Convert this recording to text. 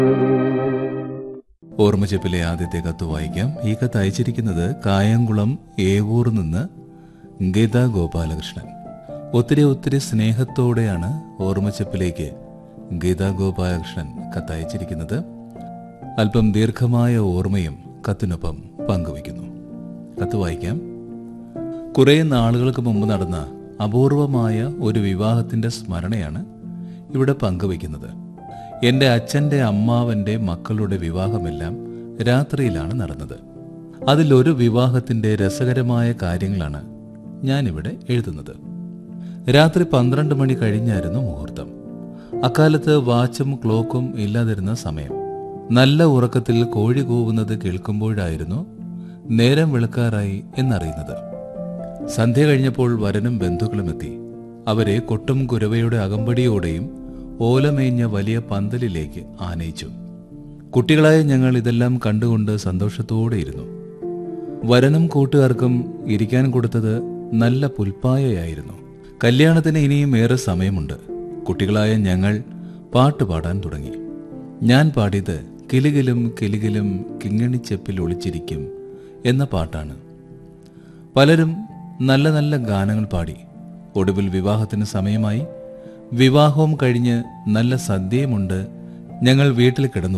ഓർമ്മച്ചെപ്പിലെ ആദ്യത്തെ കത്ത് വായിക്കാം ഈ കത്ത് അയച്ചിരിക്കുന്നത് കായംകുളം ഏവൂർ നിന്ന് ഗീത ഗോപാലകൃഷ്ണൻ ഒത്തിരി ഒത്തിരി സ്നേഹത്തോടെയാണ് ഓർമ്മച്ചെപ്പിലേക്ക് ഗീത ഗോപാലകൃഷ്ണൻ കത്ത് അയച്ചിരിക്കുന്നത് അല്പം ദീർഘമായ ഓർമ്മയും കത്തിനൊപ്പം പങ്കുവയ്ക്കുന്നു കത്ത് വായിക്കാം കുറെ നാളുകൾക്ക് മുമ്പ് നടന്ന അപൂർവമായ ഒരു വിവാഹത്തിന്റെ സ്മരണയാണ് ഇവിടെ പങ്കുവയ്ക്കുന്നത് എന്റെ അച്ഛന്റെ അമ്മാവന്റെ മക്കളുടെ വിവാഹമെല്ലാം രാത്രിയിലാണ് നടന്നത് അതിലൊരു വിവാഹത്തിന്റെ രസകരമായ കാര്യങ്ങളാണ് ഞാനിവിടെ എഴുതുന്നത് രാത്രി പന്ത്രണ്ട് മണി കഴിഞ്ഞായിരുന്നു മുഹൂർത്തം അക്കാലത്ത് വാച്ചും ക്ലോക്കും ഇല്ലാതിരുന്ന സമയം നല്ല ഉറക്കത്തിൽ കോഴി കൂവുന്നത് കേൾക്കുമ്പോഴായിരുന്നു നേരം വെളുക്കാറായി എന്നറിയുന്നത് സന്ധ്യ കഴിഞ്ഞപ്പോൾ വരനും ബന്ധുക്കളും എത്തി അവരെ കൊട്ടും കുരവയുടെ അകമ്പടിയോടെയും ഓലമേഞ്ഞ വലിയ പന്തലിലേക്ക് ആനയിച്ചു കുട്ടികളായ ഞങ്ങൾ ഇതെല്ലാം കണ്ടുകൊണ്ട് സന്തോഷത്തോടെ ഇരുന്നു വരനും കൂട്ടുകാർക്കും ഇരിക്കാൻ കൊടുത്തത് നല്ല പുൽപ്പായയായിരുന്നു കല്യാണത്തിന് ഇനിയും ഏറെ സമയമുണ്ട് കുട്ടികളായ ഞങ്ങൾ പാട്ട് പാടാൻ തുടങ്ങി ഞാൻ പാടിയത് കിലുകിലും കിലുകിലും കിങ്ങിണിച്ചെപ്പിൽ ഒളിച്ചിരിക്കും എന്ന പാട്ടാണ് പലരും നല്ല നല്ല ഗാനങ്ങൾ പാടി ഒടുവിൽ വിവാഹത്തിന് സമയമായി വിവാഹവും കഴിഞ്ഞ് നല്ല സദ്യയുമുണ്ട് ഞങ്ങൾ വീട്ടിൽ കിടന്നു